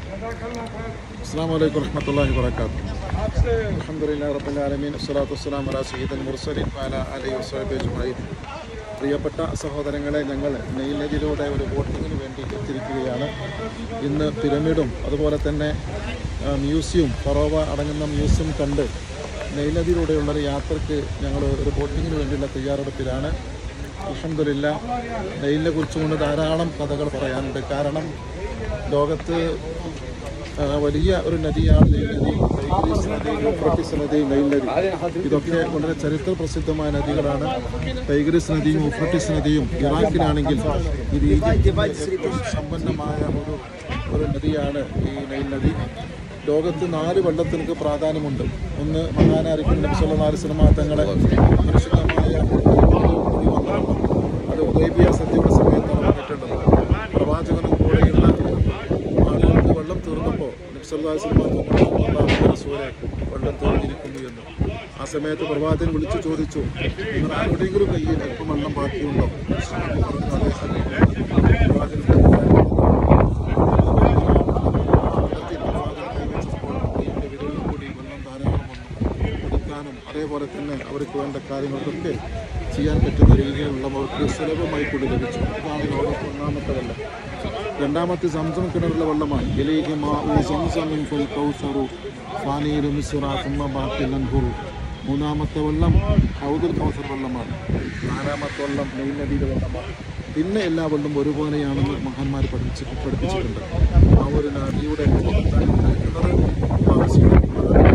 അസ്സാം വലൈക്കും വറഹമത്തല്ലാഹി വർക്കാത്തു അലഹമുല്ലാ റബ്ബുലാലമീൻ അസ്സലാത്തു വസ്സലാം അലാ സയ്യിദൽ മുർസലിൻ വാല അലൈഹി വസ്ലബി അജ്മഈൻ പ്രിയപ്പെട്ട സഹോദരങ്ങളെ ഞങ്ങൾ നെയിൽ നദിയിലൂടെ ഒരു ബോട്ടിങ്ങിന് വേണ്ടി എത്തിയിരിക്കുകയാണ് ഇന്ന് പിരമിഡും അതുപോലെ തന്നെ ആ, മ്യൂസിയം ഫറോവ അടങ്ങുന്ന മ്യൂസിയം കണ്ട് നെയിൽ നദിയിലൂടെയുള്ളൊരു യാത്രയ്ക്ക് ഞങ്ങൾ ഒരു ബോട്ടിങ്ങിന് വേണ്ടിയുള്ള തയ്യാറെടുപ്പിലാണ് അലഹമില്ല നെയിലിനെ കുറിച്ചുകൊണ്ട് ധാരാളം കഥകൾ പറയാനുണ്ട് കാരണം ലോകത്ത് ആ, വലിയ ഒരു നദിയാണ് നെയിൽ നദി ടൈഗ്രീസ് നദി യൂഫ്രട്ടീസ് നദി നെയിൽ നദി ഇതൊക്കെ വളരെ ചരിത്ര പ്രസിദ്ധമായ നദികളാണ് ടൈഗ്രീസ് നദിയും യൂഫ്രട്ടീസ് നദിയും ഇറാഖിലാണെങ്കിൽ ഇത് ഈജിപ്തിന്റെ ഏറ്റവും സമ്പന്നമായ ഒരു ഒരു നദിയാണ് ഈ നെയിൽ നദി ലോകത്ത് നാല് വെള്ളത്തിനൊക്കെ പ്രാധാന്യമുണ്ട് ഒന്ന് മഹാനാരിക്കും നബ്സല്ലാ സിനിമ തങ്ങളെ പരിശുദ്ധമായ നദി വന്നതാണ് അത് ഉദയബിയ സദ്യയുടെ സമയത്താണ് വന്നിട്ടുള്ളത് പ്രവാചകനും കൂടെയുള്ള ആളുകൾക്ക് വെള്ളം തീർന്നപ്പോൾ നബ്സല്ലാസ്ലൂരെ വെള്ളം തീർന്നിരിക്കുന്നു എന്ന് ആ സമയത്ത് പ്രവാചകൻ വിളിച്ചു ചോദിച്ചു നിങ്ങൾ ആരുടെയെങ്കിലും കയ്യിൽ അല്പം വെള്ളം ബാക്കിയുണ്ടോ അതേ പ്രവാചകൻ കൊടുക്കാനും അതേപോലെ തന്നെ അവർക്ക് വേണ്ട കാര്യങ്ങൾക്കൊക്കെ ചെയ്യാൻ പറ്റുന്ന രീതിയിലുള്ളവർക്ക് സുലഭമായി കൂടി ലഭിച്ചു ഇതാണ് ലോകത്ത് ഒന്നാമത്തെ വെള്ളം രണ്ടാമത്തെ സംസം കിണറുള്ള വെള്ളമാണ് ഇലയിലെ മാഉ സംസമിൻ ഫൽ കൗസറു ഫാനീരു മിസ്റ സുമ്മ ബാത്തിൽ അൻഹുറു മൂന്നാമത്തെ വെള്ളം ഹൗദുൽ കൗസർ വെള്ളമാണ് നാലാമത്തെ വെള്ളം നെയ് നദിയിലെ വെള്ളമാണ് പിന്നെ എല്ലാ വെള്ളം ഒരുപോലെയാണെന്ന് മഹാന്മാർ പഠിപ്പിച്ച് പഠിപ്പിച്ചിട്ടുണ്ട് ആ ഒരു നദിയുടെ ആവശ്യമാണ്